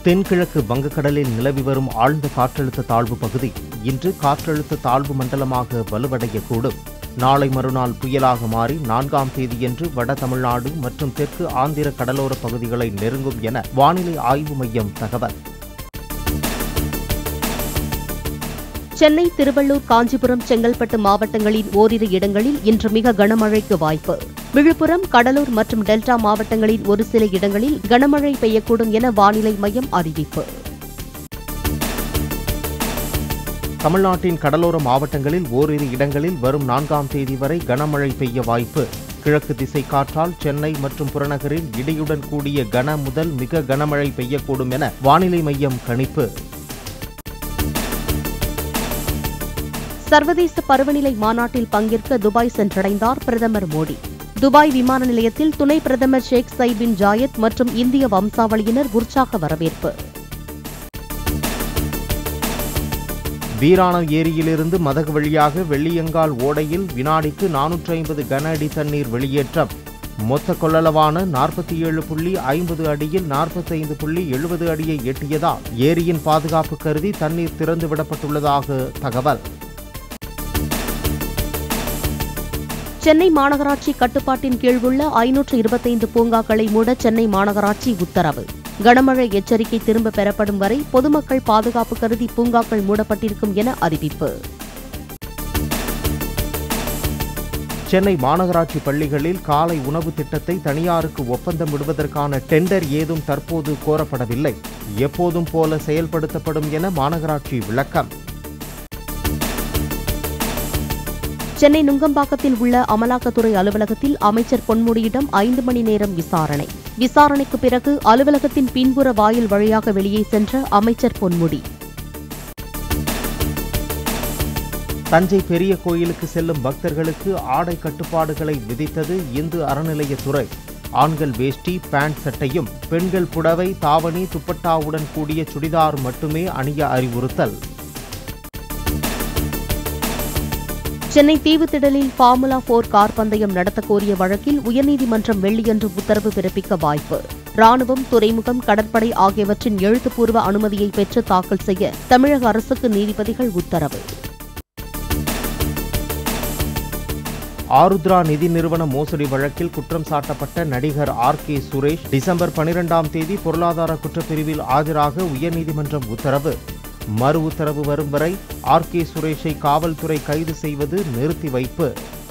தென்கிழக்கு வங்கக்கடலில் நிலவி வரும் ஆழ்ந்த காற்றழுத்த தாழ்வு பகுதி இன்று காற்றழுத்த தாழ்வு மண்டலமாக வலுவடையக்கூடும் நாளை மறுநாள் புயலாக மாறி நான்காம் தேதியன்று வட தமிழ்நாடு மற்றும் தெற்கு ஆந்திர கடலோர பகுதிகளை நெருங்கும் என வானிலை ஆய்வு மையம் தகவல் சென்னை திருவள்ளூர் காஞ்சிபுரம் செங்கல்பட்டு மாவட்டங்களின் ஓரிரு இடங்களில் இன்று மிக கனமழைக்கு வாய்ப்பு விழுப்புரம் கடலூர் மற்றும் டெல்டா மாவட்டங்களின் ஒரு சில இடங்களில் கனமழை பெய்யக்கூடும் என வானிலை மையம் அறிவிப்பு தமிழ்நாட்டின் கடலோர மாவட்டங்களில் ஓரிரு இடங்களில் வரும் நான்காம் தேதி வரை கனமழை பெய்ய வாய்ப்பு கிழக்கு திசை காற்றால் சென்னை மற்றும் புறநகரில் இடியுடன் கூடிய கன முதல் மிக கனமழை பெய்யக்கூடும் என வானிலை மையம் கணிப்பு சர்வதேச பருவநிலை மாநாட்டில் பங்கேற்க துபாய் சென்றடைந்தார் பிரதமர் மோடி துபாய் விமான நிலையத்தில் துணை பிரதமர் ஷேக் சை பின் ஜாயத் மற்றும் இந்திய வம்சாவளியினர் உற்சாக வரவேற்பு வீராணம் ஏரியிலிருந்து மதகு வழியாக வெள்ளியங்கால் ஓடையில் வினாடிக்கு நானூற்றி ஐம்பது கன அடி தண்ணீர் வெளியேற்றம் மொத்த கொள்ளளவான நாற்பத்தி ஏழு புள்ளி ஐம்பது அடியில் நாற்பத்தைந்து புள்ளி எழுபது அடியை எட்டியதால் ஏரியின் பாதுகாப்பு கருதி தண்ணீர் திறந்து விடப்பட்டுள்ளதாக தகவல் சென்னை மாநகராட்சி கட்டுப்பாட்டின் கீழ் உள்ள ஐநூற்று இருபத்தைந்து பூங்காக்களை மூட சென்னை மாநகராட்சி உத்தரவு கனமழை எச்சரிக்கை திரும்ப பெறப்படும் வரை பொதுமக்கள் பாதுகாப்பு கருதி பூங்காக்கள் மூடப்பட்டிருக்கும் என அறிவிப்பு சென்னை மாநகராட்சி பள்ளிகளில் காலை உணவு திட்டத்தை தனியாருக்கு ஒப்பந்தம் விடுவதற்கான டெண்டர் ஏதும் தற்போது கோரப்படவில்லை எப்போதும் போல செயல்படுத்தப்படும் என மாநகராட்சி விளக்கம் சென்னை நுங்கம்பாக்கத்தில் உள்ள அமலாக்கத்துறை அலுவலகத்தில் அமைச்சர் பொன்முடியிடம் ஐந்து மணி நேரம் விசாரணை விசாரணைக்கு பிறகு அலுவலகத்தின் பின்புற வாயில் வழியாக வெளியே சென்ற அமைச்சர் பொன்முடி தஞ்சை பெரிய கோயிலுக்கு செல்லும் பக்தர்களுக்கு ஆடை கட்டுப்பாடுகளை விதித்தது இந்து அறநிலையத்துறை ஆண்கள் வேஷ்டி பேண்ட் சட்டையும் பெண்கள் புடவை தாவணி துப்பட்டாவுடன் கூடிய சுடிதார் மட்டுமே அணிய அறிவுறுத்தல் சென்னை தீவுத்திடலில் ஃபார்முலா போர் கார் பந்தயம் நடத்தக் கோரிய வழக்கில் உயர்நீதிமன்றம் வெள்ளியன்று உத்தரவு பிறப்பிக்க வாய்ப்பு ராணுவம் துறைமுகம் கடற்படை ஆகியவற்றின் எழுத்துப்பூர்வ அனுமதியை பெற்று தாக்கல் செய்ய தமிழக அரசுக்கு நீதிபதிகள் உத்தரவு ஆருத்ரா நிதி நிறுவன மோசடி வழக்கில் குற்றம் சாட்டப்பட்ட நடிகர் ஆர் கே சுரேஷ் டிசம்பர் பனிரெண்டாம் தேதி பொருளாதார குற்றப்பிரிவில் ஆஜராக உயர்நீதிமன்றம் உத்தரவு மறு உத்தரவு வரும் வரை ஆர் கே சுரேஷை காவல்துறை கைது செய்வது நிறுத்தி வைப்பு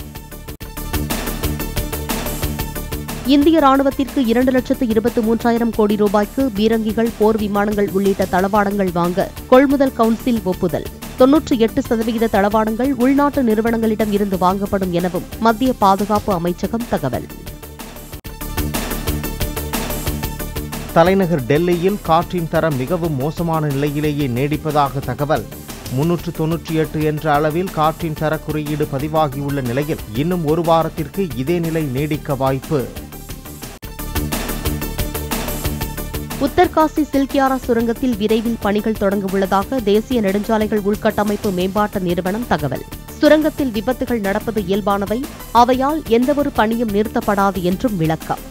இந்திய ராணுவத்திற்கு இரண்டு லட்சத்து இருபத்தி மூன்றாயிரம் கோடி ரூபாய்க்கு பீரங்கிகள் போர் விமானங்கள் உள்ளிட்ட தளவாடங்கள் வாங்க கொள்முதல் கவுன்சில் ஒப்புதல் தொன்னூற்றி எட்டு சதவிகித தளவாடங்கள் உள்நாட்டு நிறுவனங்களிடம் இருந்து வாங்கப்படும் எனவும் மத்திய பாதுகாப்பு அமைச்சகம் தகவல் தலைநகர் டெல்லியில் காற்றின் தரம் மிகவும் மோசமான நிலையிலேயே நீடிப்பதாக தகவல் முன்னூற்று தொன்னூற்றி எட்டு என்ற அளவில் காற்றின் தர குறியீடு பதிவாகியுள்ள நிலையில் இன்னும் ஒரு வாரத்திற்கு இதே நிலை நீடிக்க வாய்ப்பு உத்தர்காசி சில்கியாரா சுரங்கத்தில் விரைவில் பணிகள் தொடங்க உள்ளதாக தேசிய நெடுஞ்சாலைகள் உள்கட்டமைப்பு மேம்பாட்டு நிறுவனம் தகவல் சுரங்கத்தில் விபத்துகள் நடப்பது இயல்பானவை அவையால் எந்தவொரு பணியும் நிறுத்தப்படாது என்றும் விளக்கம்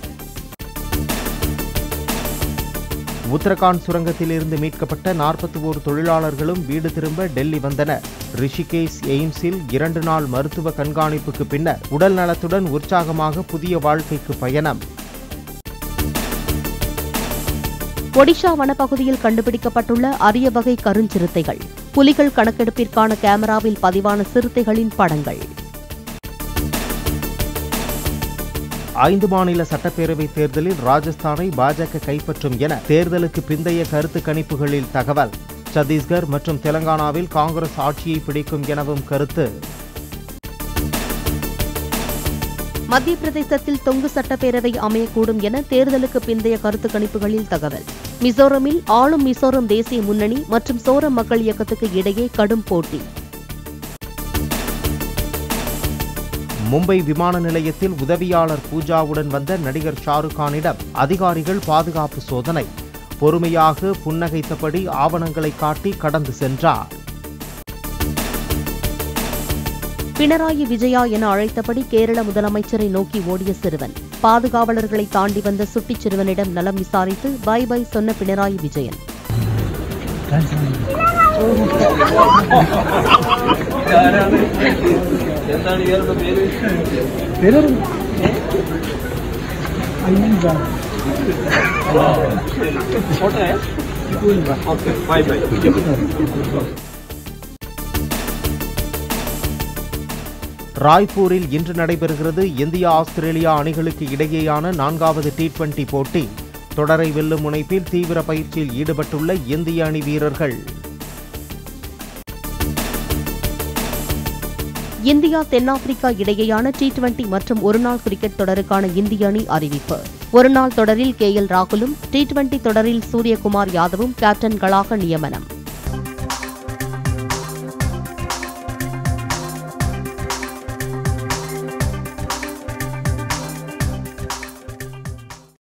உத்தரகாண்ட் சுரங்கத்திலிருந்து மீட்கப்பட்ட நாற்பத்தி ஓரு தொழிலாளர்களும் வீடு திரும்ப டெல்லி வந்தனர் ரிஷிகேஷ் எய்ம்ஸில் இரண்டு நாள் மருத்துவ கண்காணிப்புக்கு பின்னர் உடல் நலத்துடன் உற்சாகமாக புதிய வாழ்க்கைக்கு பயணம் ஒடிஷா வனப்பகுதியில் கண்டுபிடிக்கப்பட்டுள்ள அரிய வகை கருஞ்சிறுத்தைகள் புலிகள் கணக்கெடுப்பிற்கான கேமராவில் பதிவான சிறுத்தைகளின் படங்கள் ஐந்து மாநில சட்டப்பேரவை தேர்தலில் ராஜஸ்தானை பாஜக கைப்பற்றும் என தேர்தலுக்கு பிந்தைய கருத்து கணிப்புகளில் தகவல் சத்தீஸ்கர் மற்றும் தெலங்கானாவில் காங்கிரஸ் ஆட்சியை பிடிக்கும் எனவும் கருத்து மத்திய பிரதேசத்தில் தொங்கு சட்டப்பேரவை அமையக்கூடும் என தேர்தலுக்கு பிந்தைய கருத்து கணிப்புகளில் தகவல் மிசோரமில் ஆளும் மிசோரம் தேசிய முன்னணி மற்றும் சோரம் மக்கள் இயக்கத்துக்கு இடையே கடும் போட்டி மும்பை விமான நிலையத்தில் உதவியாளர் பூஜாவுடன் வந்த நடிகர் ஷாருக் கானிடம் அதிகாரிகள் பாதுகாப்பு சோதனை பொறுமையாக புன்னகைத்தபடி ஆவணங்களை காட்டி கடந்து சென்றார் பினராயி விஜயா என அழைத்தபடி கேரள முதலமைச்சரை நோக்கி ஓடிய சிறுவன் பாதுகாவலர்களை தாண்டி வந்த சுட்டிச் சிறுவனிடம் நலம் விசாரித்து பை பை சொன்ன பினராயி விஜயன் എന്താണ് ഇയാളുടെ പേര് ഓട്ടെ ഓക്കെ ബൈ ബൈ ராய்ப்பூரில் இன்று நடைபெறுகிறது இந்தியா ஆஸ்திரேலியா அணிகளுக்கு இடையேயான நான்காவது டி டுவெண்டி போட்டி தொடரை வெல்லும் முனைப்பில் தீவிர பயிற்சியில் ஈடுபட்டுள்ள இந்திய அணி வீரர்கள் இந்தியா தென்னாப்பிரிக்கா இடையேயான டி டுவெண்டி மற்றும் ஒருநாள் கிரிக்கெட் தொடருக்கான இந்திய அணி அறிவிப்பு ஒருநாள் தொடரில் கே எல் ராகுலும் டி டுவெண்டி தொடரில் சூரியகுமார் யாதவும் கேப்டன்களாக நியமனம்